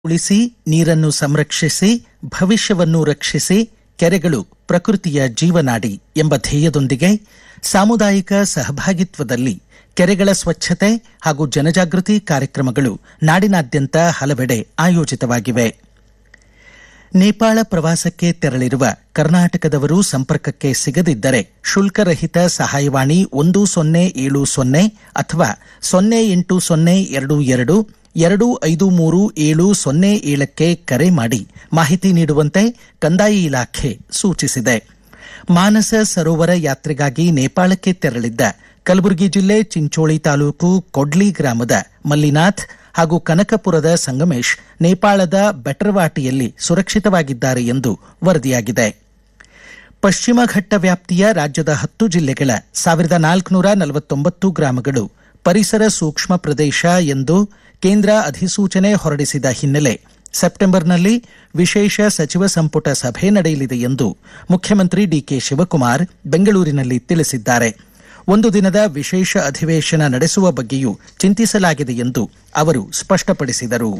ಉಳಿಸಿ ನೀರನ್ನು ಸಂರಕ್ಷಿಸಿ ಭವಿಷ್ಯವನ್ನು ರಕ್ಷಿಸಿ ಕೆರೆಗಳು ಪ್ರಕೃತಿಯ ಜೀವನಾಡಿ ಎಂಬ ಧ್ಯೇಯದೊಂದಿಗೆ ಸಾಮುದಾಯಿಕ ಸಹಭಾಗಿತ್ವದಲ್ಲಿ ಕೆರೆಗಳ ಸ್ವಚ್ಛತೆ ಹಾಗೂ ಜನಜಾಗೃತಿ ಕಾರ್ಯಕ್ರಮಗಳು ನಾಡಿನಾದ್ಯಂತ ಹಲವೆಡೆ ಆಯೋಜಿತವಾಗಿವೆ ನೇಪಾಳ ಪ್ರವಾಸಕ್ಕೆ ತೆರಳಿರುವ ಕರ್ನಾಟಕದವರು ಸಂಪರ್ಕಕ್ಕೆ ಸಿಗದಿದ್ದರೆ ಶುಲ್ಕರಹಿತ ಸಹಾಯವಾಣಿ ಒಂದು ಸೊನ್ನೆ ಏಳು ಸೊನ್ನೆ ಅಥವಾ ಸೊನ್ನೆ ಎಂಟು ಸೊನ್ನೆ ಎರಡು ಎರಡು ಎರಡು ಐದು ಮೂರು ಏಳು ಸೊನ್ನೆ ಏಳಕ್ಕೆ ಕರೆ ಮಾಡಿ ಮಾಹಿತಿ ನೀಡುವಂತೆ ಕಂದಾಯ ಇಲಾಖೆ ಸೂಚಿಸಿದೆ ಮಾನಸ ಸರೋವರ ಯಾತ್ರೆಗಾಗಿ ನೇಪಾಳಕ್ಕೆ ತೆರಳಿದ್ದ ಕಲಬುರಗಿ ಜಿಲ್ಲೆ ಚಿಂಚೋಳಿ ತಾಲೂಕು ಕೊಡ್ಲಿ ಗ್ರಾಮದ ಮಲ್ಲಿನಾಥ್ ಹಾಗೂ ಕನಕಪುರದ ಸಂಗಮೇಶ್ ನೇಪಾಳದ ಬೆಟರ್ವಾಟಿಯಲ್ಲಿ ಸುರಕ್ಷಿತವಾಗಿದ್ದಾರೆ ಎಂದು ವರದಿಯಾಗಿದೆ ಪಶ್ಚಿಮ ಘಟ್ಟ ವ್ಯಾಪ್ತಿಯ ರಾಜ್ಯದ ಹತ್ತು ಜಿಲ್ಲೆಗಳ ಸಾವಿರದ ನಾಲ್ಕುನೂರ ನಲವತ್ತೊಂಬತ್ತು ಗ್ರಾಮಗಳು ಪರಿಸರ ಸೂಕ್ಷ್ಮ ಪ್ರದೇಶ ಎಂದು ಕೇಂದ್ರ ಅಧಿಸೂಚನೆ ಹೊರಡಿಸಿದ ಹಿನ್ನೆಲೆ ಸೆಪ್ಟೆಂಬರ್ನಲ್ಲಿ ವಿಶೇಷ ಸಚಿವ ಸಂಪುಟ ಸಭೆ ನಡೆಯಲಿದೆ ಎಂದು ಮುಖ್ಯಮಂತ್ರಿ ಡಿಕೆ ಶಿವಕುಮಾರ್ ಬೆಂಗಳೂರಿನಲ್ಲಿ ತಿಳಿಸಿದ್ದಾರೆ ಒಂದು ದಿನದ ವಿಶೇಷ ಅಧಿವೇಶನ ನಡೆಸುವ ಬಗ್ಗೆಯೂ ಚಿಂತಿಸಲಾಗಿದೆ ಎಂದು ಅವರು ಸ್ಪಷ್ಟಪಡಿಸಿದರು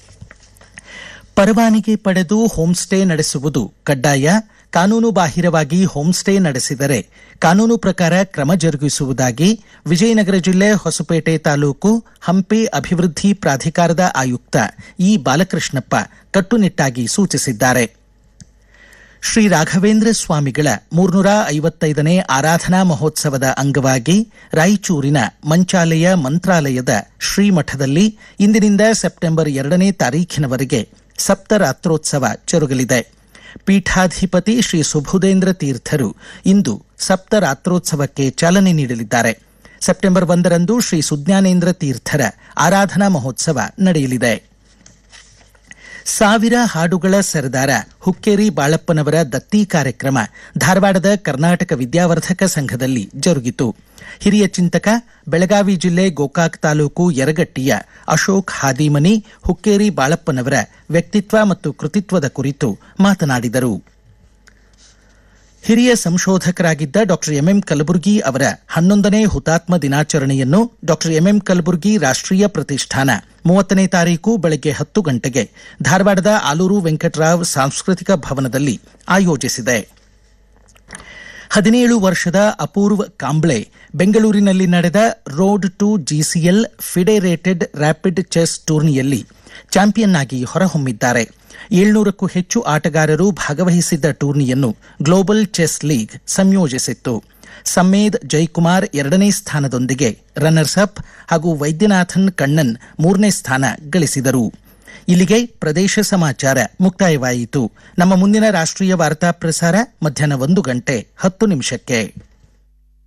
ಪರವಾನಗಿ ಪಡೆದು ಹೋಂಸ್ಟೇ ನಡೆಸುವುದು ಕಡ್ಡಾಯ ಕಾನೂನು ಬಾಹಿರವಾಗಿ ಹೋಂಸ್ಟೇ ನಡೆಸಿದರೆ ಕಾನೂನು ಪ್ರಕಾರ ಕ್ರಮ ಜರುಗಿಸುವುದಾಗಿ ವಿಜಯನಗರ ಜಿಲ್ಲೆ ಹೊಸಪೇಟೆ ತಾಲೂಕು ಹಂಪಿ ಅಭಿವೃದ್ಧಿ ಪ್ರಾಧಿಕಾರದ ಆಯುಕ್ತ ಇ ಬಾಲಕೃಷ್ಣಪ್ಪ ಕಟ್ಟುನಿಟ್ಟಾಗಿ ಸೂಚಿಸಿದ್ದಾರೆ ಶ್ರೀ ರಾಘವೇಂದ್ರ ಸ್ವಾಮಿಗಳ ಮೂರ್ನೂರ ಐವತ್ತೈದನೇ ಆರಾಧನಾ ಮಹೋತ್ಸವದ ಅಂಗವಾಗಿ ರಾಯಚೂರಿನ ಮಂಚಾಲಯ ಮಂತ್ರಾಲಯದ ಶ್ರೀಮಠದಲ್ಲಿ ಇಂದಿನಿಂದ ಸೆಪ್ಟೆಂಬರ್ ಎರಡನೇ ತಾರೀಖಿನವರೆಗೆ ಸಪ್ತರಾತ್ರೋತ್ಸವ ಜರುಗಲಿದೆ ಪೀಠಾಧಿಪತಿ ಶ್ರೀ ಸುಬುಧೇಂದ್ರ ತೀರ್ಥರು ಇಂದು ಸಪ್ತರಾತ್ರೋತ್ಸವಕ್ಕೆ ಚಾಲನೆ ನೀಡಲಿದ್ದಾರೆ ಸೆಪ್ಟೆಂಬರ್ ಒಂದರಂದು ಶ್ರೀ ಸುಜ್ಞಾನೇಂದ್ರ ತೀರ್ಥರ ಆರಾಧನಾ ಮಹೋತ್ಸವ ನಡೆಯಲಿದೆ ಸಾವಿರ ಹಾಡುಗಳ ಸರದಾರ ಹುಕ್ಕೇರಿ ಬಾಳಪ್ಪನವರ ದತ್ತಿ ಕಾರ್ಯಕ್ರಮ ಧಾರವಾಡದ ಕರ್ನಾಟಕ ವಿದ್ಯಾವರ್ಧಕ ಸಂಘದಲ್ಲಿ ಜರುಗಿತು ಹಿರಿಯ ಚಿಂತಕ ಬೆಳಗಾವಿ ಜಿಲ್ಲೆ ಗೋಕಾಕ್ ತಾಲೂಕು ಯರಗಟ್ಟಿಯ ಅಶೋಕ್ ಹಾದಿಮನಿ ಹುಕ್ಕೇರಿ ಬಾಳಪ್ಪನವರ ವ್ಯಕ್ತಿತ್ವ ಮತ್ತು ಕೃತಿತ್ವದ ಕುರಿತು ಮಾತನಾಡಿದರು ಹಿರಿಯ ಸಂಶೋಧಕರಾಗಿದ್ದ ಡಾಕ್ಟರ್ ಎಂಎಂ ಕಲಬುರ್ಗಿ ಅವರ ಹನ್ನೊಂದನೇ ಹುತಾತ್ಮ ದಿನಾಚರಣೆಯನ್ನು ಡಾಕ್ಟರ್ ಎಂಎಂ ಕಲಬುರ್ಗಿ ರಾಷ್ಟ್ರೀಯ ಪ್ರತಿಷ್ಠಾನ ಮೂವತ್ತನೇ ತಾರೀಕು ಬೆಳಗ್ಗೆ ಹತ್ತು ಗಂಟೆಗೆ ಧಾರವಾಡದ ಆಲೂರು ವೆಂಕಟರಾವ್ ಸಾಂಸ್ಕೃತಿಕ ಭವನದಲ್ಲಿ ಆಯೋಜಿಸಿದೆ ಹದಿನೇಳು ವರ್ಷದ ಅಪೂರ್ವ್ ಕಾಂಬ್ಳೆ ಬೆಂಗಳೂರಿನಲ್ಲಿ ನಡೆದ road to GCL federated rapid chess ಟೂರ್ನಿಯಲ್ಲಿ ಚಾಂಪಿಯನ್ ಆಗಿ ಹೊರಹೊಮ್ಮಿದ್ದಾರೆ ಏಳ್ನೂರಕ್ಕೂ ಹೆಚ್ಚು ಆಟಗಾರರು ಭಾಗವಹಿಸಿದ್ದ ಟೂರ್ನಿಯನ್ನು ಗ್ಲೋಬಲ್ ಚೆಸ್ ಲೀಗ್ ಸಂಯೋಜಿಸಿತ್ತು ಸಮ್ಮೇದ್ ಜೈಕುಮಾರ್ ಎರಡನೇ ಸ್ಥಾನದೊಂದಿಗೆ ರನ್ನರ್ಸ್ ಅಪ್ ಹಾಗೂ ವೈದ್ಯನಾಥನ್ ಕಣ್ಣನ್ ಮೂರನೇ ಸ್ಥಾನ ಗಳಿಸಿದರು ಇಲ್ಲಿಗೆ ಪ್ರದೇಶ ಸಮಾಚಾರ ಮುಕ್ತಾಯವಾಯಿತು ನಮ್ಮ ಮುಂದಿನ ರಾಷ್ಟ್ರೀಯ ವಾರ್ತಾ ಪ್ರಸಾರ ಮಧ್ಯಾಹ್ನ ಒಂದು ಗಂಟೆ ಹತ್ತು ನಿಮಿಷಕ್ಕೆ